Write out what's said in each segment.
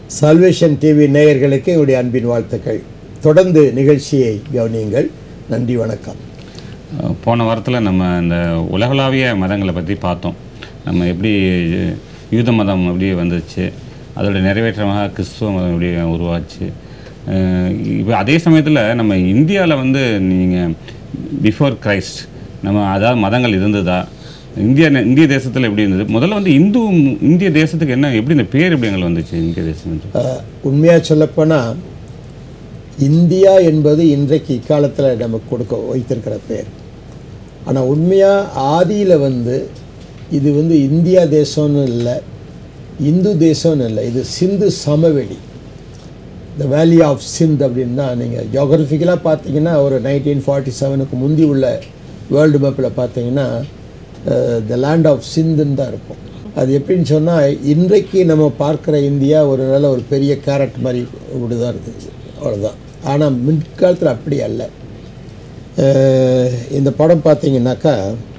Salvation TV நேயர்களுக்கு என்னுடைய அன்பின் வாழ்த்துக்கள் தொடர்ந்து நிகழ்ச்சியை கவனியுங்கள் நன்றி வணக்கம் அஹ் போன வாரத்தில் நம்ம இந்த உலகளாவிய மதங்களை பற்றி பார்த்தோம் நம்ம எப்படி யூத மதம் எப்படி வந்துச்சு அதோட நிறைவேற்றமாக கிறிஸ்துவ மதம் எப்படி உருவாச்சு இப்போ அதே சமயத்தில் நம்ம இந்தியாவில் வந்து நீங்கள் பிஃபோர் கிரைஸ்ட் நம்ம அதாவது மதங்கள் இருந்ததா இந்தியா இந்திய தேசத்தில் எப்படி இருந்தது முதல்ல வந்து இந்து இந்திய தேசத்துக்கு என்ன எப்படி இந்த பேர் எப்படி எங்களுக்கு வந்துச்சு இந்திய தேசம் என்று? அஹ், உண்மையா சொல்லப்போனால் இந்தியா என்பது இன்றைக்கு இக்காலத்தில் நமக்கு கொடுக்க வைத்திருக்கிற பேர் ஆனால் உண்மையாக ஆதியில் வந்து இது வந்து இந்தியா தேசம்னு இல்லை இந்து தேசம்னு இல்லை இது சிந்து சமவெளி த வேலி ஆஃப் சிந்த் அப்படின்னா நீங்கள் ஜியோகிரபிக்கலாக பார்த்தீங்கன்னா ஒரு நைன்டீன் ஃபார்ட்டி செவனுக்கு முந்தி உள்ள வேர்ல்டு மேப்பில் பார்த்தீங்கன்னா த லேண்ட் ஆஃப் சிந்துன்னு தான் இருக்கும் அது எப்படின்னு சொன்னால் இன்றைக்கு நம்ம பார்க்குற இந்தியா ஒரு நல்ல ஒரு பெரிய கேரட் மாதிரி இப்படி தான் இருக்குது அவ்வளோதான் ஆனால் முன்காலத்தில் அப்படி அல்ல அஹ், இந்த படம் பார்த்தீங்கன்னாக்கா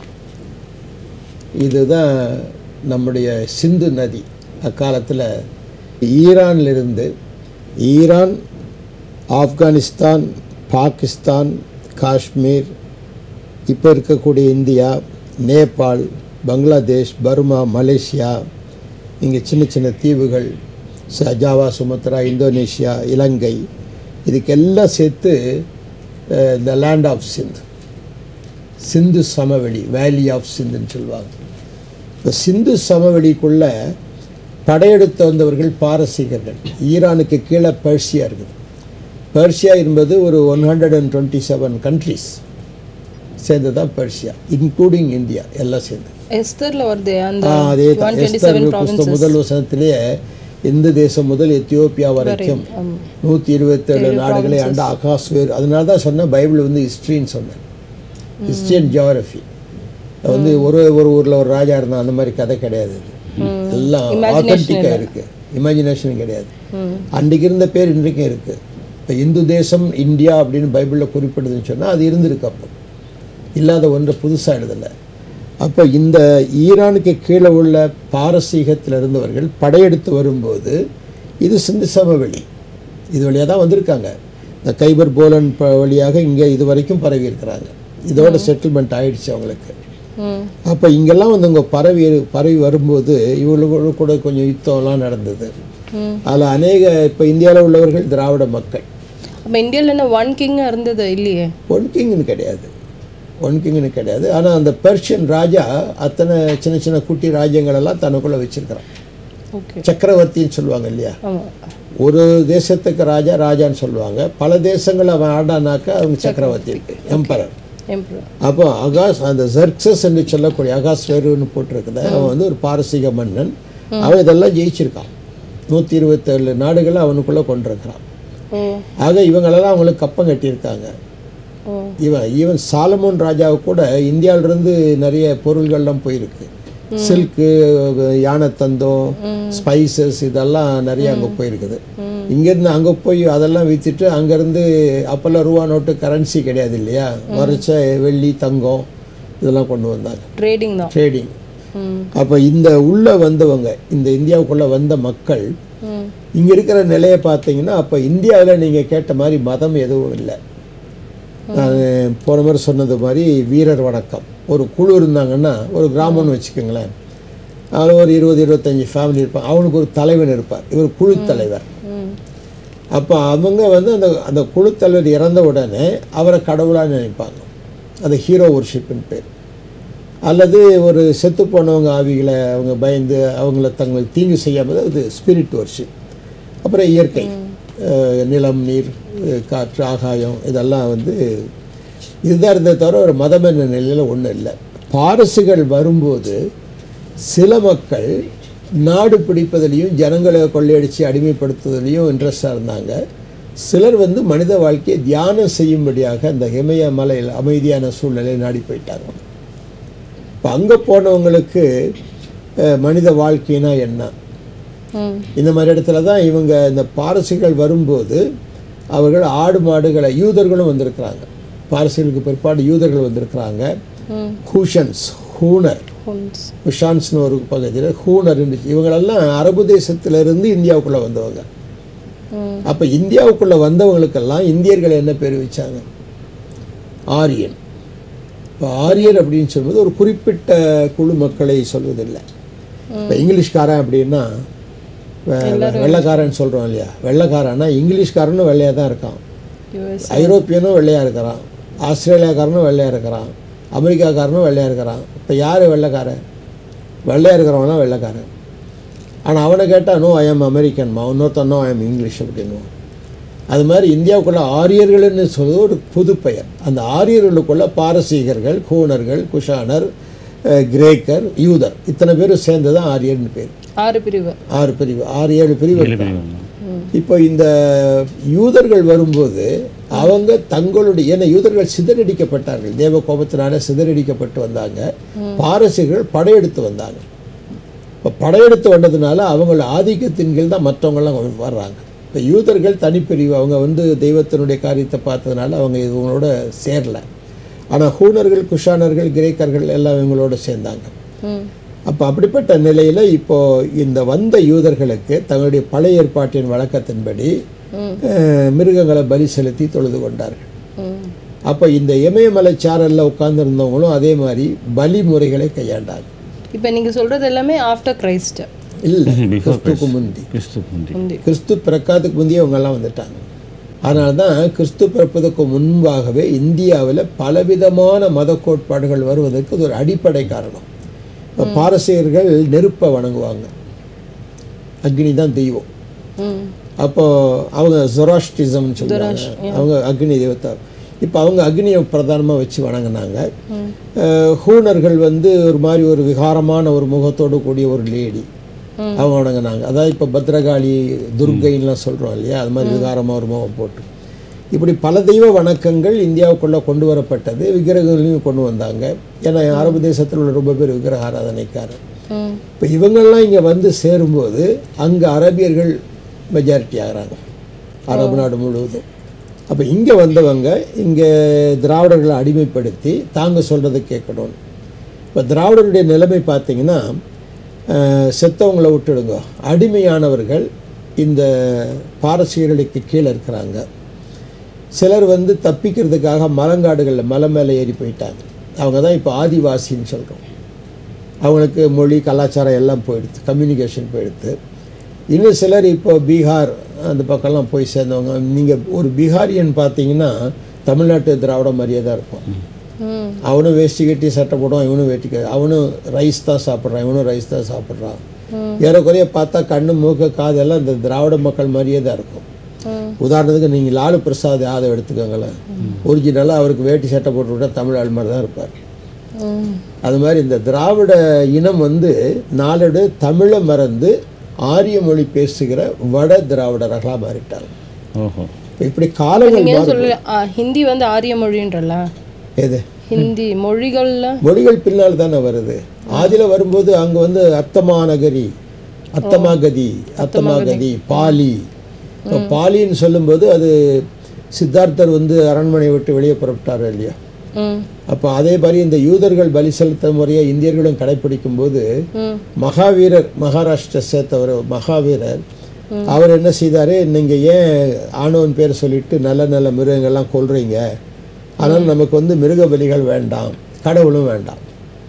இதுதான் நம்முடைய சிந்து நதி அக்காலத்தில் ஈரானிலிருந்து ஈரான் ஆப்கானிஸ்தான் பாகிஸ்தான் காஷ்மீர் இப்போ இருக்கக்கூடிய India Nepal Bangladesh Burma Malaysia இங்கே சின்ன சின்ன தீவுகள் ச- ஜாவா சுமத்ரா இந்தோனேஷியா இலங்கை இதுக்கெல்லாம் சேர்த்து the land of Sindh Sindhu சமவெளி வேலி ஆஃப் சிந்துன்னு சொல்லுவாங்க இப்போ சிந்து சமவெளிக்குள்ள படையெடுத்து வந்தவர்கள் பாரசீகர்கள் ஈரானுக்கு கீழே பெர்ஷியா இருக்குது பெர்ஷியா என்பது ஒரு one hundred and twenty seven countries சேர்ந்து தான் பெர்ஷியா இன்க்ளூடிங் இந்தியா எல்லாம் சேர்ந்து எஸ்தர்ல வருது அந்த ஆ, அதே தான் ஒன் டுவெண்ட்டி எஸ்தர் செவன் புஸ்தகம் முதல் வசனத்திலேயே இந்து தேசம் முதல் எத்தியோப்பியா வரைக்கும் நூற்றி இருபத்தேழு நாடுகளை ஆண்ட ஆகாஷ் வேறு அதனால தான் சொன்னேன் பைபிள் வந்து ஹிஸ்ட்ரின்னு சொன்னேன் ஹிஸ்ட்ரி அண்ட் ஜியாகிரஃபி வந்து ஒரு ஒரு ஊரில் ஒரு ராஜா இருந்தான் அந்த மாதிரி கதை கிடையாது இது. எல்லாம் ஆத்தென்டிக்காக இருக்குது இமேஜினேஷன் கிடையாது அன்றைக்கு இருந்த பேர் இன்றைக்கும் இருக்குது இப்போ இந்து தேசம் இந்தியா அப்படின்னு பைபிளில் குறிப்பிடுதுன்னு சொன்னால் அது இருந்திருக்கு அப்போ இல்லாத ஒன்றை புதுசாக எழுதலை அப்போ இந்த ஈரானுக்கு கீழே உள்ள பாரசீகத்தில் இருந்தவர்கள் படையெடுத்து வரும்போது இது சிந்து சமவெளி இது வழியாக தான் வந்திருக்காங்க இந்த கைபர் போலன் ப- வழியாக இங்கே இது வரைக்கும் பரவி இருக்கிறாங்க இதோட செட்டில்மெண்ட் ஆயிடுச்சு அவங்களுக்கு ம் அப்போ இங்கெல்லாம் வந்து இங்கே பரவி பரவி வரும்போது இவங்களோட கூட கொஞ்சம் யுத்தம்லாம் நடந்தது ம் அதில் அநேக இப்போ இந்தியாவில் உள்ளவர்கள் திராவிட மக்கள் அப்ப இந்தியால என்ன ஒன் கிங் இருந்தது இல்லையே ஒன் கிங்னு கிடையாது ஒன் கிங்னு கிடையாது ஆனால் அந்த பெர்ஷியன் ராஜா அத்தனை சின்ன சின்ன குட்டி ராஜ்யங்களெல்லாம் தனக்குள்ளே வச்சிருக்கிறான் ஓகே சக்கரவர்த்தின்னு சொல்லுவாங்க இல்லையா ஆமா ஒரு தேசத்துக்கு ராஜா ராஜான்னு சொல்லுவாங்க பல தேசங்கள் அவன் ஆடானாக்கா அவங்க சக்கரவர்த்தி எம்பரர் எம்பரர் அப்போ அகாஸ் அந்த ஜெர்க்சஸ் என்று சொல்லக்கூடிய அகாஸ் வேறுன்னு போட்டிருக்குது அவன் வந்து ஒரு பாரசீக மன்னன் அவன் இதெல்லாம் ஜெயிச்சிருக்கான் நூற்றி இருபத்தேழு நாடுகளை அவனுக்குள்ளே கொண்டிருக்கிறான் ஓ ஆக இவங்களெல்லாம் அவங்களுக்கு கப்பம் கட்டியிருக்காங்க ஓ இவன் ஈவன் சாலமோன் ராஜாவுக்கு கூட இந்தியாவிலிருந்து நிறைய பொருள்கள்லாம் போயிருக்கு சில்க்கு யானை தந்தம் ஸ்பைசஸ் இதெல்லாம் நிறைய அங்கே போயிருக்குது இங்கேருந்து அங்கே போய் அதெல்லாம் விற்றுட்டு அங்கேருந்து அப்போல்லாம் ரூபா நோட்டு கரன்சி கிடையாது இல்லையா மறைச்ச வெள்ளி தங்கம் இதெல்லாம் கொண்டு வந்தாங்க ட்ரேடிங் தான் ட்ரேடிங் ம் அப்போ இந்த உள்ளே வந்தவங்க இந்த இந்தியாவுக்குள்ளே வந்த மக்கள் ம் இங்கே இருக்கிற நிலையை பார்த்தீங்கன்னா அப்போ இந்தியாவில் நீங்கள் கேட்ட மாதிரி மதம் எதுவும் இல்லை நான் போன முறை சொன்னது மாதிரி வீரர் வணக்கம் ஒரு குழு இருந்தாங்கன்னா ஒரு கிராமம்னு வச்சுக்கோங்களேன் அதில் ஒரு இருபது இருபத்தஞ்சி ஃபேமிலி இருப்பாங்க அவனுக்கு ஒரு தலைவன் இருப்பார் இவர் குழு தலைவர் ம் அப்போ அவங்க வந்து அந்த அந்த குழு தலைவர் இறந்த உடனே அவரை கடவுளாக நினைப்பாங்க அது ஹீரோ ஒர்ஷிப்னு பேர் அல்லது ஒரு செத்து போனவங்க ஆவிகளை அவங்க பயந்து அவங்கள தங்களுக்கு தீங்கு செய்யாமல் அது ஸ்பிரிட் ஒர்ஷிப் அப்புறம் இயற்கை அஹ், நிலம் நீர் அஹ், காற்று ஆகாயம் இதெல்லாம் வந்து இதுதான் இருந்தே தவிர ஒரு மதம் என்ற நிலையில் ஒன்றும் இல்லை பாரசுகள் வரும்போது சில மக்கள் நாடு பிடிப்பதிலையும் ஜனங்களை கொள்ளையடித்து அடிமைப்படுத்துவதிலையும் இன்ட்ரெஸ்டாக இருந்தாங்க சிலர் வந்து மனித வாழ்க்கையை தியானம் செய்யும்படியாக அந்த இமய மலையில் அமைதியான சூழ்நிலையை நாடி போயிட்டாங்க இப்போ அங்கே போனவங்களுக்கு அஹ், மனித வாழ்க்கைனா என்ன ம் இந்த மாதிரி இடத்துல தான் இவங்க இந்த பாரசீகர்கள் வரும்போது அவர்கள் ஆடு மாடுகளை யூதர்களும் வந்திருக்கிறாங்க பாரசீகர்களுக்கு பிற்பாடு யூதர்கள் வந்திருக்கிறாங்க ம் ஹூஷன்ஸ் ஹூனர் ஹுன்ஸ் குஷான்ஸ்னு ஒரு பகுதியில் ஹூனர் இருந்துச்சு இவங்களெல்லாம் அரபு தேசத்திலிருந்து இந்தியாவுக்குள்ளே வந்தவங்க ம் அப்போ இந்தியாவுக்குள்ளே வந்தவங்களுக்கெல்லாம் இந்தியர்கள் என்ன பேர் வச்சாங்க ஆரியன் இப்போ ஆரியர் அப்படின்னு சொல்லும்போது ஒரு குறிப்பிட்ட குழு மக்களை சொல்வதில்லை இப்போ இங்கிலீஷ்காரன் அப்படின்னா வெ- வெள்ளைக்காரன் சொல்கிறோம் இல்லையா வெள்ளைக்காரன்னா இங்கிலீஷ்காரனும் வெள்ளையாக தான் இருக்கான் யூஎஸ் ஐரோப்பியனும் வெள்ளையாக இருக்கிறான் ஆஸ்திரேலியாக்காரனும் வெள்ளையாக இருக்கிறான் அமெரிக்காக்காரனும் வெள்ளையாக இருக்கிறான் இப்போ யார் வெள்ளைக்காரன் வெள்ளையாக இருக்கிறவங்களாம் வெள்ளைக்காரன் ஆனால் அவனை கேட்டால் நோ ஐ எம் அமெரிக்கன்மா இன்னொருத்தன் நோ ஐ எம் இங்கிலீஷ் அப்படின்னுவான் அது மாதிரி இந்தியாவுக்குள்ள ஆரியர்கள்னு சொல்வது ஒரு புது பெயர் அந்த ஆரியர்களுக்குள்ள பாரசீகர்கள் கூணர்கள் குஷானர் அஹ், கிரேக்கர் யூதர் இத்தனை பேரும் சேர்ந்து தான் ஆரியர்னு பேர் ஆறு பிரிவு ஆறு பிரிவு ஆறு ஏழு பிரிவு ஏழு இருக்காங்க. பிரிவு இப்போ இந்த யூதர்கள் வரும்போது அவங்க தங்களுடைய ஏன்னா யூதர்கள் சிதறடிக்கப்பட்டார்கள் தேவ கோபத்தினால சிதறடிக்கப்பட்டு வந்தாங்க பாரசீகர்கள் படையெடுத்து வந்தாங்க இப்போ படையெடுத்து வந்ததுனால அவங்கள ஆதிக்கத்தின் கீழ் தான் மற்றவங்களாம் வர்றாங்க இப்போ யூதர்கள் தனிப்பிரிவு அவங்க வந்து தெய்வத்தினுடைய காரியத்தை பார்த்ததுனால அவங்க இவங்களோட சேரல ஆனால் ஹூனர்கள் குஷானர்கள் கிரேக்கர்கள் எல்லாம் இவங்களோட சேர்ந்தாங்க ம் அப்போ அப்படிப்பட்ட நிலையில் இப்போ இந்த வந்த யூதர்களுக்கு தங்களுடைய பழைய ஏற்பாட்டின் வழக்கத்தின்படி ம். அஹ், மிருகங்களை பலி செலுத்தி தொழுது கொண்டார்கள் ம் அப்போ இந்த இமயமலை சாரலில் உட்கார்ந்துருந்தவங்களும் அதே மாதிரி பலி முறைகளை கையாண்டாங்க இப்போ நீங்க சொல்றது எல்லாமே ஆஃப்டர் கிரைஸ்ட் இல்லை Before கிறிஸ்துக்கு முந்தி கிறிஸ்து முந்தி முந்தி கிறிஸ்து பிறக்காதுக்கு முந்தைய அவங்கெல்லாம் வந்துட்டாங்க அதனால தான் கிறிஸ்து பிறப்பதற்கு முன்பாகவே இந்தியாவில் பலவிதமான மத கோட்பாடுகள் வருவதற்கு இது ஒரு அடிப்படை காரணம் இப்போ பாரசீகர்கள் நெருப்பை வணங்குவாங்க அக்னி தான் தெய்வம் ம் அப்போ அவங்க ஜொராஸ்டிசம்னு சொல்லுவாங்க அவங்க அக்னி தெய்வத்தை இப்போ அவங்க அக்னியை பிரதானமாக வச்சு வணங்கினாங்க அஹ், ஹூனர்கள் வந்து ஒரு மாதிரி ஒரு விகாரமான ஒரு முகத்தோடு கூடிய ஒரு லேடி அவங்க வணங்கினாங்க அதாவது இப்போ பத்ரகாளி துர்கைன்னுலாம் சொல்கிறோம் இல்லையா அது மாதிரி விகாரமாக ஒரு முகம் போட்டு இப்படி பல தெய்வ வணக்கங்கள் இந்தியாவுக்குள்ளே கொண்டு வரப்பட்டது விக்கிரகங்களையும் கொண்டு வந்தாங்க ஏன்னா அரபு தேசத்தில் உள்ள ரொம்ப பேர் விக்கிரக ஆராதனைக்காரர் ம் இப்போ இவங்கெல்லாம் இங்கே வந்து சேரும்போது அங்கே அரபியர்கள் மெஜாரிட்டி ஆகிறாங்க அரபு நாடு முழுவதும் அப்போ இங்கே வந்தவங்க இங்கே திராவிடர்களை அடிமைப்படுத்தி தாங்க சொல்கிறத கேட்கணும் இப்போ திராவிடருடைய நிலைமை பார்த்தீங்கன்னா அஹ், செத்தவங்களை விட்டுடுங்க அடிமையானவர்கள் இந்த பாரசீகர்களுக்கு கீழே இருக்கிறாங்க சிலர் வந்து தப்பிக்கிறதுக்காக மலங்காடுகளில் மலை மேலே ஏறி போயிட்டாங்க அவங்க தான் இப்போ ஆதிவாசின்னு சொல்கிறோம் அவங்களுக்கு மொழி கலாச்சாரம் எல்லாம் போயிடுது கம்யூனிகேஷன் போயிடுது இன்னும் சிலர் இப்போ பீகார் அந்த பக்கம்லாம் போய் சேர்ந்தவங்க நீங்கள் ஒரு பீகாரியன் பார்த்தீங்கன்னா தமிழ்நாட்டு திராவிட மாதிரியே தான் இருப்பான் ம் அவனும் வேஷ்டி கட்டி சட்டை போடுவான் இவனும் வேட்டி கட்டி அவனும் ரைஸ் தான் சாப்பிட்றான் இவனும் ரைஸ் தான் சாப்பிட்றான் ஏறக்குறைய பார்த்தா கண்ணு மூக்கு காதெல்லாம் இந்த திராவிட மக்கள் மாதிரியே தான் இருக்கும் ம் உதாரணத்துக்கு நீங்கள் லாலு பிரசாத் யாதவ் எடுத்துக்கோங்களேன் ஒரிஜினலாக அவருக்கு வேட்டி சட்டை போட்டு விட்டா தமிழ் ஆள் மாதிரி தான் இருப்பார் ம் அது மாதிரி இந்த திராவிட இனம் வந்து நாளடு தமிழை மறந்து ஆரிய மொழி பேசுகிற வட திராவிடர்களாக மாறிட்டாங்க ஓஹோ இப்ப இப்படி காலங்கள் நீங்க மாறும் சொல்ல ஆ, ஹிந்தி வந்து ஆரிய மொழின்றல எது ஹிந்தி மொழிகள்ல மொழிகள் பின்னால் தானே வருது ஆதியில வரும்போது அங்க வந்து அத்தமாநகரி அத்தமாகதி அத்தமாகதி பாலி இப்போ பாலின்னு சொல்லும்போது அது சித்தார்த்தர் வந்து அரண்மனை விட்டு வெளியே புறப்பட்டார் இல்லையா ம் அப்போ அதே மாதிரி இந்த யூதர்கள் பலி செலுத்த முறையை இந்தியர்களும் கடைப்பிடிக்கும் போது ம் மகாவீரர் மகாராஷ்டிர சேர்த்தவர் மகாவீரர் அவர் என்ன செய்தாரு நீங்க ஏன் ஆணவன் பேர் சொல்லிட்டு நல்ல நல்ல மிருகங்கள்லாம் கொல்றீங்க அதனால் நமக்கு வந்து மிருக பலிகள் வேண்டாம் கடவுளும் வேண்டாம்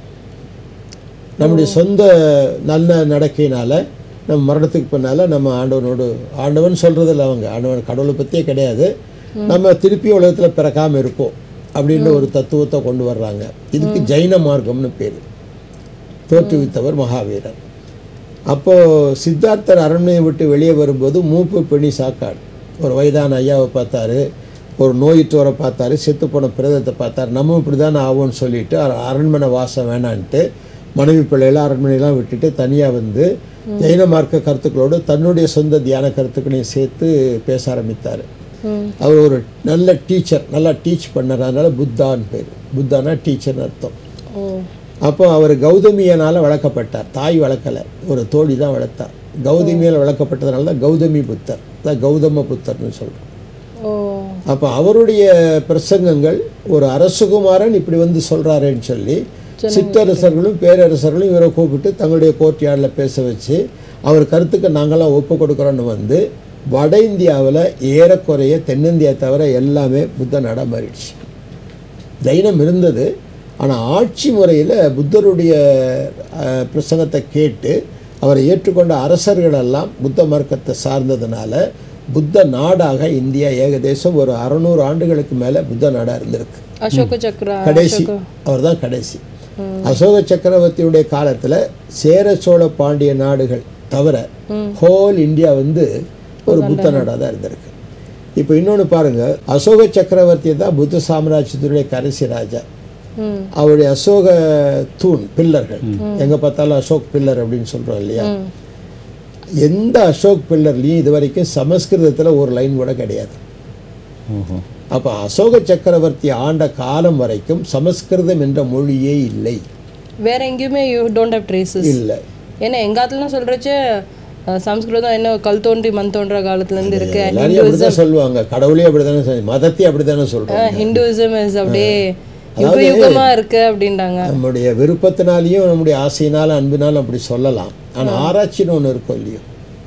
நம்முடைய சொந்த நல்ல நடக்கையினால நம்ம மரணத்துக்கு பின்னால நம்ம ஆண்டவனோடு ஆண்டவன் சொல்றதில்ல அவங்க ஆண்டவன் கடவுளை பற்றியே கிடையாது நம்ம திருப்பி உலகத்தில் பிறக்காம இருப்போம் அப்படின்னு ஒரு தத்துவத்தை கொண்டு வர்றாங்க இதுக்கு ஜைன மார்க்கம்னு பேர் தோற்றுவித்தவர் மகாவீரர் அப்போ சித்தார்த்தர் அரண்மனையை விட்டு வெளியே வரும்போது மூப்பு பெணி சாக்காடு ஒரு வயதான ஐயாவை பார்த்தாரு ஒரு நோயிற்றோரை பார்த்தாரு செத்து போன பிரதத்தை பார்த்தாரு நம்ம இப்படி தானே ஆகும்னு சொல்லிட்டு அர- அரண்மனை வாசம் வேணான்ட்டு மனைவி பிள்ளைகளை அரண்மனையெல்லாம் விட்டுட்டு தனியாக வந்து ஜெயின மார்க்க கருத்துக்களோடு தன்னுடைய சொந்த தியான கருத்துக்களையும் சேர்த்து பேச ஆரம்பித்தார் ம் அவர் ஒரு நல்ல டீச்சர் நல்லா டீச் பண்ணார் அதனால புத்தான்னு பேர் புத்தானா டீச்சர்னு அர்த்தம் ஓ அப்போ அவர் கௌதமியனால் வளர்க்கப்பட்டார் தாய் வளர்க்கலை ஒரு தோழி தான் வளர்த்தார் கௌதமியால் வளர்க்கப்பட்டதுனால தான் கௌதமி புத்தர் அதான் கௌதம புத்தர்னு சொல்கிறோம் ஓ அப்போ அவருடைய பிரசங்கங்கள் ஒரு அரசகுமாரன் இப்படி வந்து சொல்கிறாருன்னு சொல்லி சிற்றரசர்களும் பேரரசர்களும் இவரை கூப்பிட்டு தங்களுடைய கோர்ட்யார்டில் பேச வச்சு அவர் கருத்துக்கு நாங்களாம் ஒப்பு கொடுக்குறோன்னு வந்து வட இந்தியாவில் ஏறக்குறைய தென்னிந்தியா தவிர எல்லாமே புத்த நாடாக மாறிடுச்சு ஜைனம் இருந்தது ஆனால் ஆட்சி முறையில் புத்தருடைய அஹ், பிரசங்கத்தை கேட்டு அவரை ஏற்றுக்கொண்ட அரசர்கள் எல்லாம் புத்த மார்க்கத்தை சார்ந்ததுனால புத்த நாடாக இந்தியா ஏகதேசம் ஒரு அறநூறு ஆண்டுகளுக்கு மேலே புத்த நாடாக இருந்திருக்கு அசோக சக்ரா கடைசி அவர் தான் கடைசி அசோக சக்கரவர்த்தியுடைய காலத்தில் சேர சோழ பாண்டிய நாடுகள் தவிர ஹோல் இந்தியா வந்து ஒரு புத்த நாடாக தான் இருந்திருக்கு இப்போ இன்னொன்று பாருங்க அசோக சக்கரவர்த்தி தான் புத்த சாம்ராஜ்யத்தினுடைய கடைசி ராஜா ம் அவருடைய அசோக தூண் பில்லர்கள் எங்க பார்த்தாலும் அசோக் பில்லர் அப்படின்னு சொல்றோம் இல்லையா ம் எந்த அசோக் பில்லர்லையும் இது வரைக்கும் சமஸ்கிருதத்தில் ஒரு லைன் கூட கிடையாது ஓஹோ அப்போ அசோக சக்கரவர்த்தி ஆண்ட காலம் வரைக்கும் சமஸ்கிருதம் என்ற மொழியே இல்லை வேற எங்கேயுமே யூ டோன்ட் ஹவ் ட்ரேசஸ் இல்லை ஏன்னா எங்காத்துலாம் சொல்றச்சு சம்ஸ்கிருதம் என்ன கல் தோன்றி மண் தோன்ற காலத்துல இருந்து இருக்கு எல்லாரையும் அப்படிதான் சொல்லுவாங்க கடவுளே அப்படிதானே சொல்லி மதத்தையும் அப்படிதானே சொல்றோம் ஹிந்துவிசம் இஸ் அப்படியே யுக யுகமா இருக்கு அப்படின்றாங்க நம்முடைய விருப்பத்தினாலையும் நம்முடைய ஆசையினாலும் அன்பினாலும் அப்படி சொல்லலாம் ஆனா ஆராய்ச்சின்னு ஒன்று இருக்கும் இல்லையோ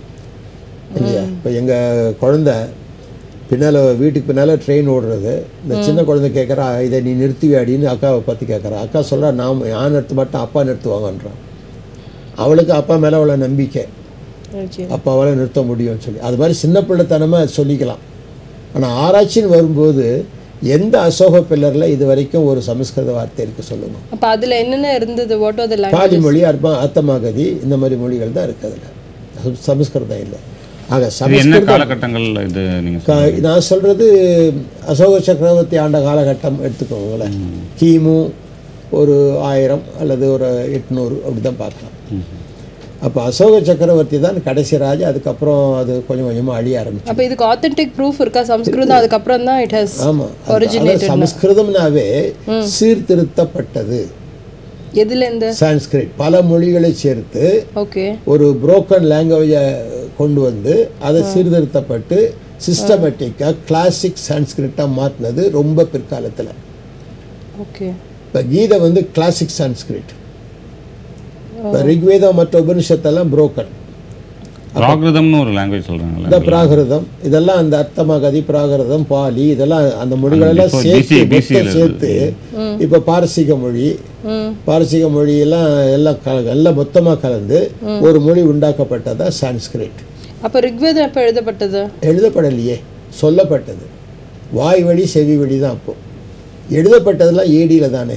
இல்லையா இப்போ எங்க குழந்தை பின்னால வீட்டுக்கு பின்னால ட்ரெயின் ஓடுறது இந்த சின்ன குழந்தை கேட்குறா இதை நீ நிறுத்துவியாடின்னு அக்காவை பார்த்து கேட்குறா அக்கா சொல்றா நான் நான் நிறுத்த மாட்டேன் அப்பா நிறுத்துவாங்கன்றான் அவளுக்கு அப்பா மேலே அவ்வளோ நம்பிக்கை Okay. அப்பாவால் நிறுத்த முடியும்னு சொல்லி அது மாதிரி சின்ன பிள்ளைத்தனமாக சொல்லிக்கலாம் ஆனால் ஆராய்ச்சின்னு வரும்போது எந்த அசோக பில்லரில் இது வரைக்கும் ஒரு சமஸ்கிருத வார்த்தை இருக்கு சொல்லுங்க அப்ப அதுல என்னென்ன இருந்தது what are the language Pali மொழி அர்ப்ப அர்த்தமாகதி இந்த மாதிரி மொழிகள் தான் இருக்கு அதில் சமஸ்கிருதம் இல்லை ஆக இது என்ன சமஸ்கிருதம் காலகட்டங்கள்ல இது நீங்க க- நான் சொல்றது அசோக சக்கரவர்த்தி ஆண்ட காலகட்டம் எடுத்துக்கோங்களேன் கிமு ஒரு ஆயிரம் அல்லது ஒரு எட்நூறு அப்படி தான் பார்க்கலாம் அப்போ அசோக சக்கரவர்த்தி தான் கடைசி ராஜா அதுக்கப்புறம் அது கொஞ்சம் கொஞ்சமாக அழிய ஆரம்பிச்சு அப்ப இதுக்கு ஆத்தென்டிக் ப்ரூஃப் இருக்கா சம்ஸ்கிருதம் அதுக்கப்புறம் தான் இட் ஹஸ் ஆமா அது- அதாவது சமஸ்கிருதம்னாவே சீர்திருத்தப்பட்டது எதுல இருந்து சான்ஸ்கிரிட் பல மொழிகளை சேர்த்து ஓகே ஒரு புரோக்கன் லாங்குவேஜை கொண்டு வந்து அதை சீர்திருத்தப்பட்டு சிஸ்டமேட்டிக்காக கிளாசிக் சான்ஸ்கிரிட்டாக மாற்றினது ரொம்ப பிற்காலத்தில் ஓகே இப்போ கீதை வந்து கிளாசிக் சான்ஸ்கிரிட் இப்போ ரிக்வேதம் மற்ற உபனிஷத்தெல்லாம் புரோக்கன் பிராகிருதம்னு ஒரு லாங்குவேஜ் சொல்றாங்கல்ல இந்த பிராகிருதம் இதெல்லாம் அந்த அர்த்தமாகதி பிராகிருதம் பாலி இதெல்லாம் அந்த மொழிகளெல்லாம் before சேர்த்து BC BC ல மொத்தம் சேர்த்து இப்போ பாரசீக மொழி ம் பாரசீக மொழியெல்லாம் எல்லாம் கல எல்லாம் மொத்தமாக கலந்து ஒரு மொழி உண்டாக்கப்பட்டதா சான்ஸ்கிரிட் அப்ப ரிக்வேதம் எப்ப எழுதப்பட்டது எழுதப்படலையே சொல்லப்பட்டது வாய் வழி செவி வழி தான் அப்போ எழுதப்பட்டதெல்லாம் ஏடியில் தானே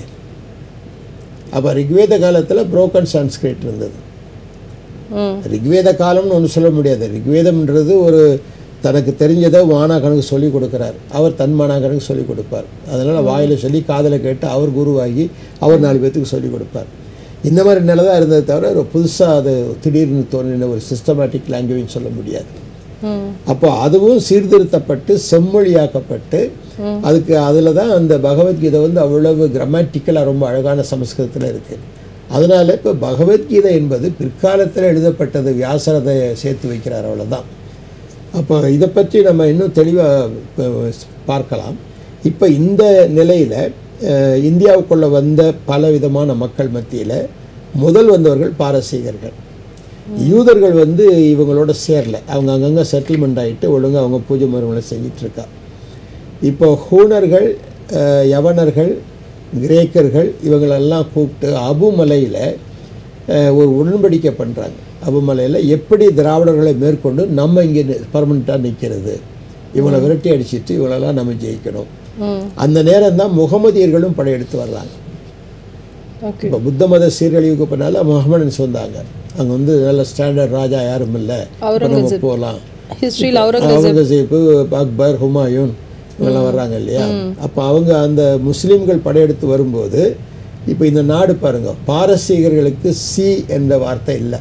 அப்போ ரிக்வேத காலத்தில் புரோக்கன் சான்ஸ்கிரிட் இருந்தது ம் ரிக்வேத காலம்னு ஒன்று சொல்ல முடியாது ரிக்வேதம்ன்றது ஒரு தனக்கு தெரிஞ்சதை மாணாக்கனுக்கு சொல்லி கொடுக்குறார் அவர் தன் மாணாக்கனுக்கு சொல்லி கொடுப்பார் அதனால் வாயில் சொல்லி காதில் கேட்டு அவர் குருவாகி அவர் நாலு பேர்த்துக்கு சொல்லி கொடுப்பார் இந்த மாதிரி நிலை தான் இருந்ததை தவிர ஒரு புதுசாக அது திடீர்னு தோன்றின ஒரு சிஸ்டமேட்டிக் லாங்குவேஜ் சொல்ல முடியாது ம் அப்போ அதுவும் சீர்திருத்தப்பட்டு செம்மொழியாக்கப்பட்டு அதுக்கு அதில் தான் அந்த பகவத்கீதை வந்து அவ்வளவு கிராமட்டிக்கலாக ரொம்ப அழகான சமஸ்கிருதத்தில் இருக்குது அதனால இப்போ பகவத்கீதை என்பது பிற்காலத்தில் எழுதப்பட்டது வியாசரதை சேர்த்து வைக்கிறார் அவ்வளோதான் அப்போ இதை பற்றி நம்ம இன்னும் தெளிவாக பார்க்கலாம் இப்போ இந்த நிலையில் இந்தியாவுக்குள்ளே வந்த பல விதமான மக்கள் மத்தியில் முதல் வந்தவர்கள் பாரசீகர்கள் யூதர்கள் வந்து இவங்களோட சேரல அவங்க அங்கங்கே செட்டில்மெண்ட் ஆகிட்டு ஒழுங்கா அவங்க பூஜை முறைகளை செஞ்சுட்டு இருக்கா இப்போ ஹூணர்கள் அஹ், யவனர்கள் கிரேக்கர்கள் இவங்களெல்லாம் கூப்பிட்டு அபுமலையில் ஒரு உடன்படிக்கை பண்ணுறாங்க அபுமலையில் எப்படி திராவிடர்களை மேற்கொண்டு நம்ம இங்கே பர்மனெண்ட்டாக நிற்கிறது இவங்களை விரட்டி அடிச்சிட்டு இவங்களெல்லாம் நம்ம ஜெயிக்கணும் ம் அந்த நேரம் தான் முகமதியர்களும் படையெடுத்து வர்றாங்க ஓகே இப்போ புத்த மத சீரழிவுக்கு பின்னால் முகமடன்ஸ் வந்தாங்க அங்கே வந்து நல்ல ஸ்டாண்டர்ட் ராஜா யாரும் இல்லை இப்போ நம்ம போகலாம் ஹிஸ்டரியில் அவரங்க அவுரங்கசீப்பு அக்பர் ஹுமாயூன் இவங்கெல்லாம் வர்றாங்க இல்லையா அப்போ அவங்க அந்த முஸ்லீம்கள் படையெடுத்து வரும்போது இப்போ இந்த நாடு பாருங்க பாரசீகர்களுக்கு சி என்ற வார்த்தை இல்லை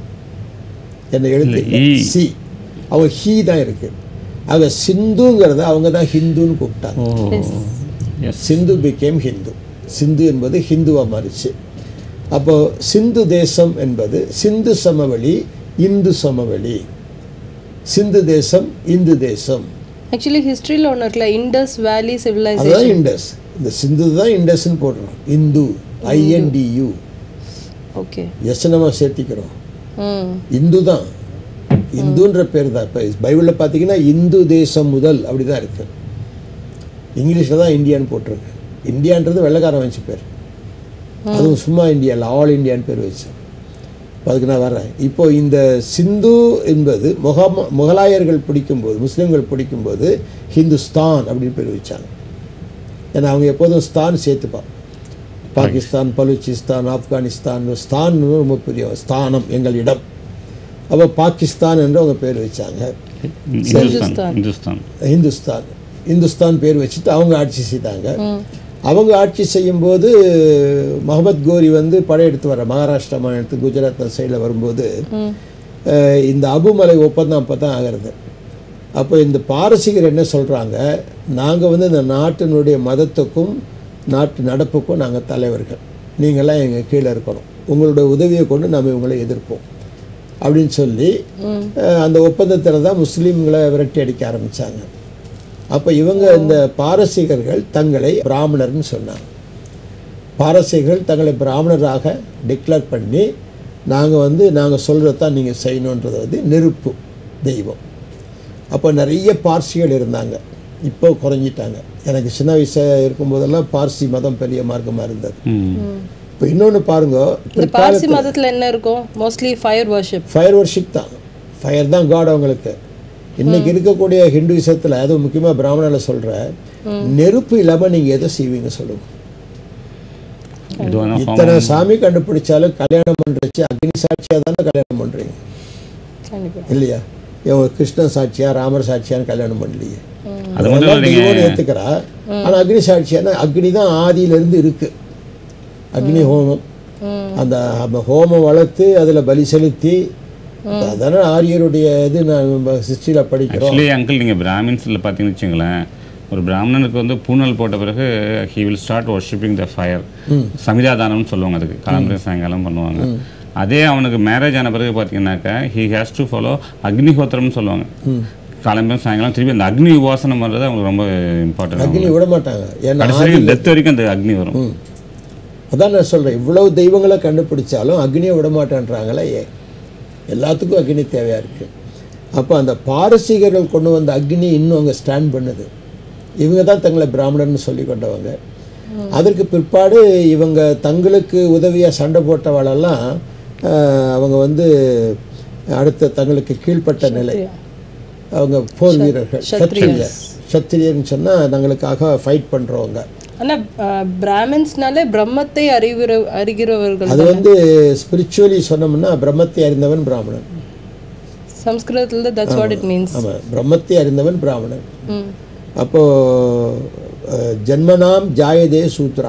என்ன எழுத்து இல்லை. ஈ. சி அவங்க ஹீ தான் இருக்கு ஆக சிந்துங்கிறத அவங்க தான் ஹிந்துன்னு கூப்பிட்டாங்க oh yes Sindhu became Hindu Sindhu என்பது ஹிந்துவாக மாறிச்சு அப்போ சிந்து தேசம் என்பது சிந்து சமவெளி இந்து சமவெளி சிந்து தேசம் இந்து தேசம் ஆக்சுவலி ஹிஸ்டரியில் ஒன்று இருக்குல்ல இண்டஸ் வேலி சிவிலைசேஷன் அதுதான் இண்டஸ் இந்த சிந்து தான் இண்டஸ்ன்னு போடுறோம் இந்து ஐஎன்டியு ஓகே எஸ் நம்ம சேர்த்திக்கிறோம் ம் இந்து தான் இந்துன்ற பேர் தான் இப்போ பைபிளில் பார்த்தீங்கன்னா இந்து தேசம் முதல் அப்படி தான் இருக்குது இங்கிலீஷில் தான் இந்தியான்னு போட்டிருக்கு இந்தியான்றது வெள்ளைக்காரன் வச்ச பேர் அதுவும் சும்மா இந்தியா இல்லை ஆல் இந்தியான்னு பேர் வச்சு அதுக்கு நான் வர்றேன் இப்போ இந்த சிந்து என்பது முகம முகலாயர்கள் பிடிக்கும்போது முஸ்லீம்கள் பிடிக்கும்போது ஹிந்துஸ்தான் அப்படின்னு பேர் வச்சாங்க ஏன்னா அவங்க எப்போதும் ஸ்தான் சேர்த்துப்பான் பாகிஸ்தான் பலூச்சிஸ்தான் ஆப்கானிஸ்தான் ஸ்தான் ரொம்ப பெரிய ஸ்தானம் எங்கள் இடம் அப்போ பாகிஸ்தான் என்று அவங்க பேர் வச்சாங்க இந்துஸ்தான் இந்துஸ்தான் இந்துஸ்தான் இந்துஸ்தான் பேர் வச்சுட்டு அவங்க ஆட்சி செய்தாங்க அவங்க ஆட்சி செய்யும்போது முகமது கோரி வந்து படையெடுத்து வர மகாராஷ்டிரா மாநிலத்துக்கு குஜராத் சைடில் வரும்போது அஹ், இந்த அபுமலை ஒப்பந்தம் அப்போ தான் ஆகிறது அப்போ இந்த பாரசீகர் என்ன சொல்கிறாங்க நாங்கள் வந்து இந்த நாட்டினுடைய மதத்துக்கும் நாட்டு நடப்புக்கும் நாங்கள் தலைவர்கள் நீங்கள்லாம் எங்கள் கீழே இருக்கணும் உங்களுடைய உதவியை கொண்டு நம்ம இவங்களை எதிர்ப்போம் அப்படின்னு சொல்லி அஹ், அந்த ஒப்பந்தத்தில் தான் முஸ்லீம்களை விரட்டி அடிக்க ஆரம்பித்தாங்க அப்போ இவங்க இந்த பாரசீகர்கள் தங்களை பிராமணர்னு சொன்னாங்க பாரசீகர்கள் தங்களை பிராமணராக டிக்ளேர் பண்ணி நாங்கள் வந்து நாங்கள் சொல்கிறது தான் நீங்கள் செய்யணுன்றது வந்து நெருப்பு தெய்வம் அப்போ நிறைய பார்சிகள் இருந்தாங்க இப்போ குறைஞ்சிட்டாங்க எனக்கு சின்ன வயசாக இருக்கும்போதெல்லாம் பார்சி மதம் பெரிய மார்க்கமாக இருந்தது ம் இப்போ இன்னொன்று பாருங்க இந்த பார்சி மதத்துல என்ன இருக்கும் mostly fire worship fire worship தான் ஃபயர் தான் காட் அவங்களுக்கு இன்னைக்கு இருக்கக்கூடிய ஹிந்துவிசத்தில் அதுவும் முக்கியமாக பிராமணனில் சொல்கிற நெருப்பு இல்லாமல் நீங்கள் எதை செய்வீங்க சொல்லுங்க இது வேணா இத்தனை சாமி கண்டுபிடிச்சாலும் கல்யாணம் பண்ணுறச்சு அக்னி சாட்சியாக தானே கல்யாணம் பண்ணுறீங்க கண்டிப்பா இல்லையா இவங்க கிருஷ்ண சாட்சியா ராமர் சாட்சியான்னு கல்யாணம் பண்ணலையே அது மட்டும் அதெல்லாம் இல்லைங்க தெய்வம்னு ஏற்றுக்கிறா ஆனால் அக்னி சாட்சியானா அக்னி தான் ஆதியிலேருந்து இருக்கு அக்னி ஹோமம் அந்த அந்த ஹோமம் வளர்த்து அதில் பலி செலுத்தி அதானே ஆரியருடைய இது நான் ஹிஸ்ட்ரியில் படிக்கிறோம் ஆக்சுவலி அங்கிள் நீங்கள் பிராமின்ஸில் பார்த்தீங்கன்னு வச்சுங்களேன் ஒரு பிராமணனுக்கு வந்து பூனல் போட்ட பிறகு he will start worshipping the fire சமிதாதானம்னு சொல்லுவாங்க அதுக்கு காலம்பரை சாயங்காலம் பண்ணுவாங்க அதே அவனுக்கு மேரேஜ் ஆன பிறகு பார்த்தீங்கன்னாக்கா ஹி ஹேஸ் டு ஃபாலோ அக்னிஹோத்திரம்னு சொல்லுவாங்க காலம்பரம் சாயங்காலம் திருப்பி அந்த அக்னி உபாசனம் பண்ணுறது அவங்களுக்கு ரொம்ப இம்பார்ட்டன்ட் அக்னி விட மாட்டாங்க ஏன்னா கடைசி வரைக்கும் டெத் வரைக்கும் அந்த அக்னி வரும் அதான் நான் சொல்கிறேன் இவ்வளவு தெய்வங்களை கண்டுபிடிச்சாலும் அக்னியை விட மாட்டேன்றாங்களே ஏன் எல்லாத்துக்கும் அக்னி தேவையாக இருக்குது அப்போ அந்த பாரசீகர்கள் கொண்டு வந்த அக்னி இன்னும் அங்கே ஸ்டாண்ட் பண்ணுது இவங்க தான் தங்களை பிராமணர்னு சொல்லி கொண்டவங்க அதற்கு பிற்பாடு இவங்க தங்களுக்கு உதவியாக சண்டை போட்டவாளெல்லாம் ஆஹ், அவங்க வந்து அடுத்த தங்களுக்கு கீழ்ப்பட்ட நிலை அவங்க போர் வீரர்கள் சத்திரியர் சத்திரியர்னு சொன்னால் தங்களுக்காக ஃபைட் பண்ணுறவங்க ஆனா பிராமின்ஸ்னாலே பிரம்மத்தை அறிகிற அறிகிறவர்கள் அது வந்து ஸ்பிரிச்சுவலி சொன்னோம்னா பிரம்மத்தை அறிந்தவன் பிராமணன் சம்ஸ்கிருதத்துல தட்ஸ் வாட் இட் மீன்ஸ் ஆமாம் பிரம்மத்தை அறிந்தவன் பிராமணன் அப்போ அஹ், ஜன்மனாம் ஜாயதே சூத்ரா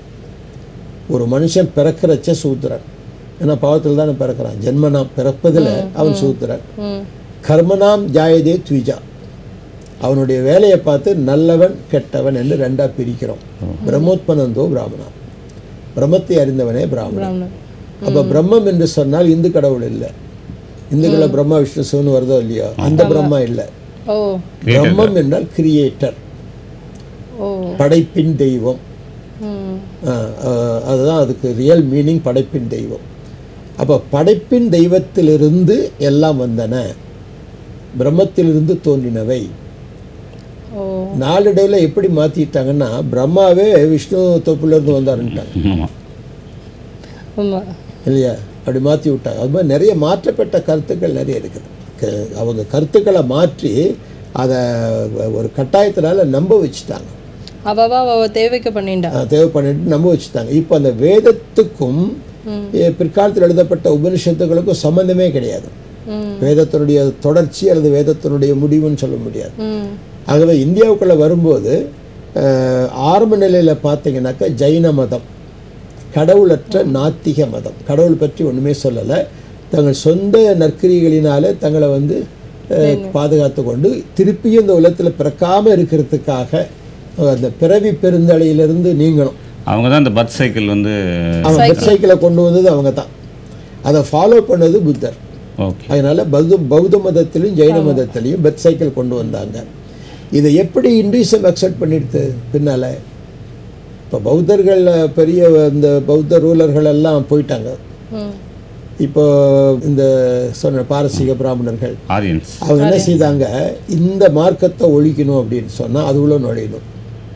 ஒரு மனுஷன் பிறக்கிறச்ச சூத்திரன் ஏன்னா பாவத்தில் தானே பிறக்கிறான் ஜென்மனாம் பிறப்பதில் அவன் சூத்திரன் கர்மனாம் ஜாயதே த்விஜா அவனுடைய வேலையை பார்த்து நல்லவன் கெட்டவன் என்று ரெண்டா பிரிக்கிறோம் பிரம்மோத்பனந்தோ பிராமணா பிரம்மத்தை அறிந்தவனே பிராமணன் பிராமணன் அப்போ பிரம்மம் என்று சொன்னால் இந்து கடவுள் இல்லை இந்துக்களை பிரம்மா விஷ்ணு சிவன் வருதோ இல்லையோ அந்த பிரம்மா இல்லை ஓ பிரம்மம் என்றால் கிரியேட்டர் ஓ படைப்பின் தெய்வம் ம் ஆ, ஆ, அதுதான் அதுக்கு ரியல் மீனிங் படைப்பின் தெய்வம் அப்போ படைப்பின் தெய்வத்திலிருந்து எல்லாம் வந்தன பிரம்மத்திலிருந்து தோன்றினவை ஓ நாளடைவில் எப்படி மாற்றிட்டாங்கன்னா பிரம்மாவே விஷ்ணு தொப்புலேருந்து வந்தாருன்ட்டாங்க ஆமாம் ஆமா இல்லையா அப்படி மாற்றி விட்டாங்க அது மாதிரி நிறைய மாற்றப்பட்ட கருத்துக்கள் நிறைய இருக்குது க- அவங்க கருத்துக்களை மாற்றி அதை ஒரு கட்டாயத்தினால நம்ப வச்சுட்டாங்க அவவா அவ தேவைக்கு பண்ணிண்டா அஹ் தேவை பண்ணிட்டு நம்ப வச்சுட்டாங்க இப்போ அந்த வேதத்துக்கும் எ, பிற்காலத்தில் எழுதப்பட்ட உபனிஷத்துகளுக்கும் சம்பந்தமே கிடையாது ம் வேதத்தினுடைய தொடர்ச்சி அல்லது வேதத்தினுடைய முடிவுன்னு சொல்ல முடியாது ம் ஆகவே இந்தியாவுக்குள்ளே வரும்போது அஹ், ஆரம்ப நிலையில் பார்த்தீங்கன்னாக்கா ஜைன மதம் கடவுளற்ற நாத்திக மதம் கடவுள் பற்றி ஒன்றுமே சொல்லலை தங்கள் சொந்த நற்கிரிகளினாலே தங்களை வந்து அஹ், பாதுகாத்து கொண்டு திருப்பியும் இந்த உலகத்தில் பிறக்காமல் இருக்கிறதுக்காக அஹ், அந்த பிறவி பெருந்தலையிலிருந்து நீங்கணும் அவங்க தான் இந்த பர்த் சைக்கிள் வந்து அவன் பஸ் சைக்கிளை கொண்டு வந்தது அவங்க தான் அதை ஃபாலோ பண்ணது புத்தர் ஓகே அதனால பௌத்த பௌத்த மதத்திலையும் ஜெயின மதத்திலையும் பத் சைக்கிள் கொண்டு வந்தாங்க இதை எப்படி இந்துயிசம் அக்செப்ட் பண்ணிடுது பின்னால இப்போ பௌத்தர்கள் பெரிய இந்த பௌத்த ரூலர்கள் எல்லாம் போயிட்டாங்க ம் இப்போ இந்த சொன்ன பாரசீக பிராமணர்கள் ஆரியன்ஸ் அவங்க என்ன செய்தாங்க இந்த மார்க்கத்தை ஒழிக்கணும் அப்படின்னு சொன்னால் அது உள்ள நுழையணும்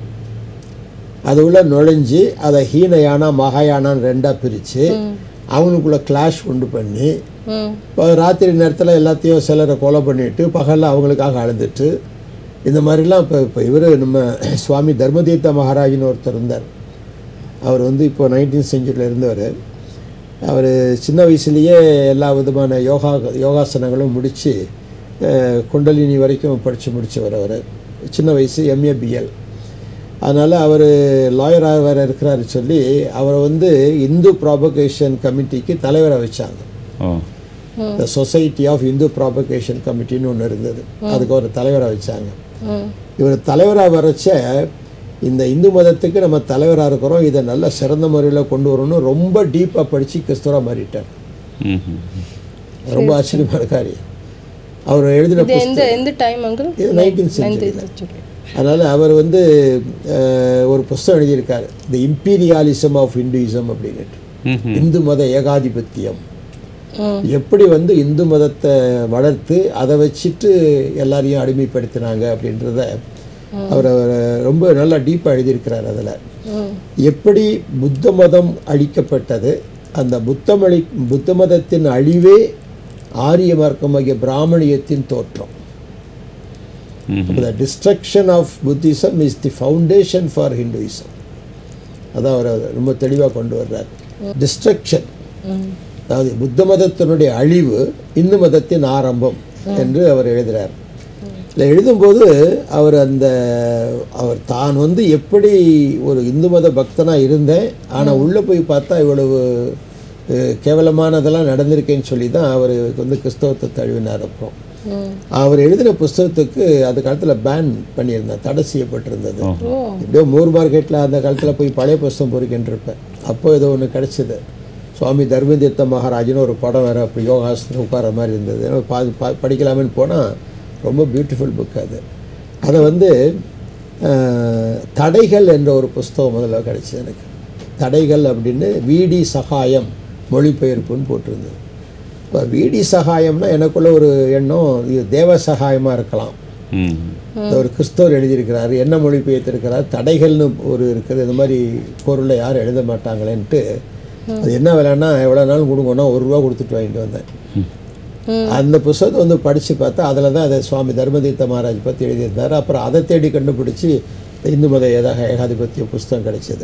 அது உள்ள நுழைஞ்சு அதை ஹீனயானா மகாயானான்னு ரெண்டாக பிரித்து அவங்களுக்குள்ள கிளாஷ் உண்டு பண்ணி ம் இப்போ ராத்திரி நேரத்தில் எல்லாத்தையும் சிலரை கொலை பண்ணிட்டு பகலில் அவங்களுக்காக அழுதுட்டு இந்த மாதிரிலாம் இப்போ இப்போ இவர் நம்ம சுவாமி தர்மதீர்த்த மகாராஜின்னு ஒருத்தர் இருந்தார் அவர் வந்து இப்போ நைன்டீன் செஞ்சுரியில் இருந்தவர் அவர் சின்ன வயசுலேயே எல்லா விதமான யோகா யோகாசனங்களும் முடித்து குண்டலினி வரைக்கும் படித்து முடித்தவர் அவர் சின்ன வயசு எம்ஏ பிஎல் அதனால் அவர் லாயராக வேறு இருக்கிறாரு சொல்லி அவரை வந்து இந்து ப்ராபகேஷன் கமிட்டிக்கு தலைவராக வச்சாங்க oh the society of Hindu propagation கமிட்டின்னு ஒன்று இருந்தது அதுக்கு ஒரு தலைவராக வச்சாங்க ம் இவர் தலைவராக வரைச்ச இந்த இந்து மதத்துக்கு நம்ம தலைவராக இருக்கிறோம் இதை நல்ல சிறந்த முறையில் கொண்டு வரணும்னு ரொம்ப டீப்பாக படித்து கிறிஸ்தவராக மாறிட்டார் ம் ம். ரொம்ப ஆச்சரியமான காரியம் அவர் எழுதின இது எந்த எந்த டைம் அங்கிள் இது நைன்டீன் செஞ்சுரி அதனால் அவர் வந்து அஹ், ஒரு புஸ்தகம் எழுதியிருக்காரு தி இம்பீரியாலிசம் ஆஃப் இந்துயிசம் அப்படின்னுட்டு ம் ம். இந்து மத ஏகாதிபத்தியம் ம் எப்படி வந்து இந்து மதத்தை வளர்த்து அதை வச்சுட்டு எல்லாரையும் அடிமைப்படுத்தினாங்க அப்படின்றத அவர் அவர் ரொம்ப நல்லா டீப்பாக எழுதியிருக்கிறார் அதில் ம் எப்படி புத்த மதம் அழிக்கப்பட்டது அந்த புத்தமளி புத்த மதத்தின் அழிவே ஆரிய மார்க்கமாகிய பிராமணியத்தின் தோற்றம் ம் அப்போ the destruction of Buddhism is the foundation for Hinduism அதான் அவர் ரொம்ப தெளிவாக கொண்டு வர்றார் டிஸ்ட்ரக்ஷன் ம் அதாவது புத்த மதத்தினுடைய அழிவு இந்து மதத்தின் ஆரம்பம் என்று அவர் எழுதுகிறார் இதில் எழுதும்போது அவர் அந்த அவர் தான் வந்து எப்படி ஒரு இந்து மத பக்தனாக இருந்தேன் ஆனால் உள்ளே போய் பார்த்தா இவ்வளவு அஹ், கேவலமானதெல்லாம் நடந்திருக்கேன்னு சொல்லி தான் அவர் வந்து கிறிஸ்தவத்தை தழுவினார் அப்புறம் ம் அவர் எழுதின புஸ்தகத்துக்கு அந்த காலத்தில் பேன் பண்ணியிருந்தார் தடை செய்யப்பட்டிருந்தது ஓ எப்படியோ மூர் மார்க்கெட்டில் அந்த காலத்தில் போய் பழைய புஸ்தகம் பொறிக்கின்றிருப்பேன் அப்போ ஏதோ ஒன்று கிடச்சிது சுவாமி தர்மதீர்த்த மகாராஜ்னு ஒரு படம் வேறு அப்போ யோகாசனம் உட்கார மாதிரி இருந்தது ஏன்னா பா பா- படிக்கலாமேன்னு போனால் ரொம்ப பியூட்டிஃபுல் புக் அது அதை வந்து அஹ், தடைகள் என்ற ஒரு புஸ்தகம் முதல்ல கிடச்சிது எனக்கு தடைகள் அப்படின்னு விடி சகாயம் மொழிபெயர்ப்புன்னு போட்டிருந்தது இப்போ விடி சகாயம்னா எனக்குள்ள ஒரு எண்ணம் இது தேவ சகாயமாக இருக்கலாம் ம் இந்த ஒரு கிறிஸ்தவர் எழுதியிருக்கிறாரு என்ன மொழிபெயர்த்திருக்கிறார் தடைகள்னு ஒரு இருக்குது இந்த மாதிரி பொருளை யாரும் எழுத மாட்டாங்களேன்ட்டு அது என்ன விலைன்னா எவ்வளோ நாள் கொடுங்கன்னா ஒரு ரூபா கொடுத்துட்டு வாங்கிட்டு வந்தேன் அந்த புஸ்தகத்தை வந்து படித்து பார்த்தா அதில் தான் அதை சுவாமி தர்மதீர்த்த மகாராஜ் பற்றி எழுதியிருந்தார் அப்புறம் அதை தேடி கண்டுபிடிச்சி இந்து மத ஏதாக ஏகாதிபத்திய புஸ்தகம் கிடைச்சது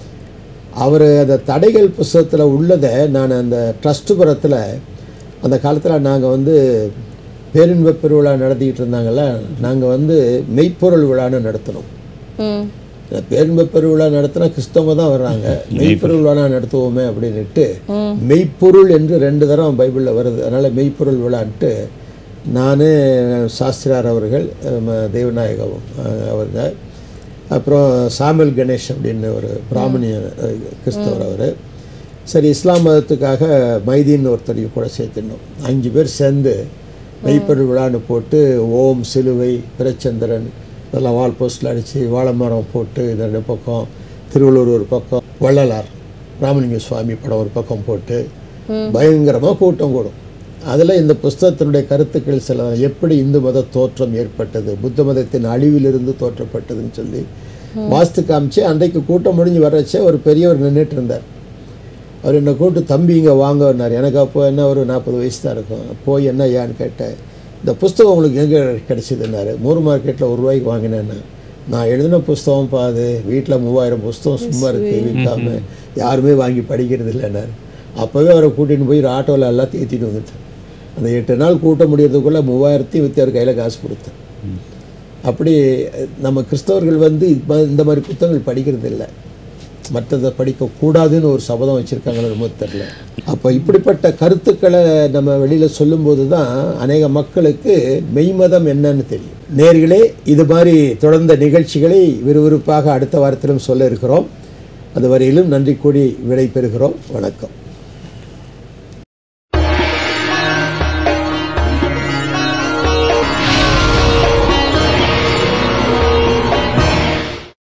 அவர் அந்த தடைகள் புஸ்தகத்தில் உள்ளதை நான் அந்த ட்ரஸ்ட் புறத்தில் அந்த காலத்தில் நாங்கள் வந்து பேரின்ப பெருவிழா நடத்திக்கிட்டு இருந்தாங்கல்ல நாங்கள் வந்து மெய்ப்பொருள் விழான்னு நடத்தினோம் ம் இந்த பேரின்ப பெருவிழா நடத்தினா கிறிஸ்தவங்க தான் வர்றாங்க மெய்ப்பொருள் விழா நடத்துவோமே அப்படின்னுட்டு மெய்ப்பொருள் என்று ரெண்டு தரம் பைபிளில் வருது அதனால் மெய்ப்பொருள் விழான்ட்டு நான் சாஸ்திரார் அவர்கள் அஹ், தேவநாயகம் அஹ், அவங்க அப்புறம் சாமுel கணேஷ் அப்படின்னு ஒரு பிராமணிய அஹ், கிறிஸ்தவர் அவர் சரி இஸ்லாம் மதத்துக்காக மைதீன் ஒருத்தரையும் கூட சேர்த்துனோம் அஞ்சு பேர் சேர்ந்து மெய்ப்பொருள் விழான்னு போட்டு ஓம் சிலுவை பிரச்சந்திரன் இதெல்லாம் வால் போஸ்டில் அடித்து வாழை மரம் போட்டு இது ரெண்டு பக்கம் திருவள்ளூர் ஒரு பக்கம் வள்ளலார் ராமலிங்க சுவாமி படம் ஒரு பக்கம் போட்டு பயங்கரமாக கூட்டம் கூடும் அதில் இந்த புஸ்தகத்தினுடைய கருத்துக்கள் சில எப்படி இந்து மத தோற்றம் ஏற்பட்டது புத்த மதத்தின் அழிவிலிருந்து தோற்றப்பட்டதுன்னு சொல்லி வாஸ்து காமிச்சு அன்றைக்கு கூட்டம் முடிஞ்சு வரச்சே ஒரு பெரியவர் நின்றுட்டு இருந்தார் அவர் என்னை கூப்பிட்டு தம்பி இங்கே வாங்கன்னார் எனக்கு அப்போ என்ன ஒரு நாற்பது வயசு தான் இருக்கும் போய் என்ன ஏன்னு கேட்டேன் இந்த புஸ்தகம் உங்களுக்கு எங்கே கிடைச்சிதுன்னாரு மூர் மார்க்கெட்டில் ஒரு ரூபாய்க்கு வாங்கினேன்னு நான் எழுதின புஸ்தகம் பாது வீட்டில் மூவாயிரம் புஸ்தகம் சும்மா இருக்குது விற்காம யாருமே வாங்கி படிக்கிறது இல்லைன்னாரு அப்போவே அவரை கூட்டின்னு போய் ஒரு ஆட்டோவில் எல்லாத்தையும் ஏற்றிட்டு வந்துட்டேன் அந்த எட்டு நாள் கூட்ட முடியறதுக்குள்ளே மூவாயிரத்தையும் விற்று அவர் கையில் காசு கொடுத்தேன் அப்படி நம்ம கிறிஸ்தவர்கள் வந்து இப்ப இந்த மாதிரி புத்தகங்கள் படிக்கிறது இல்லை மற்றதை படிக்கக்கூடாதுன்னு ஒரு சபதம் வச்சுருக்காங்களோ ரொம்ப தெரில அப்போ இப்படிப்பட்ட கருத்துக்களை நம்ம வெளியில் சொல்லும்போது தான் அநேக மக்களுக்கு மெய்மதம் என்னன்னு தெரியும் நேர்களே இது மாதிரி தொடர்ந்த நிகழ்ச்சிகளை விறுவிறுப்பாக அடுத்த வாரத்திலும் சொல்ல இருக்கிறோம் அது வரையிலும் நன்றி கூடி விடை பெறுகிறோம் வணக்கம்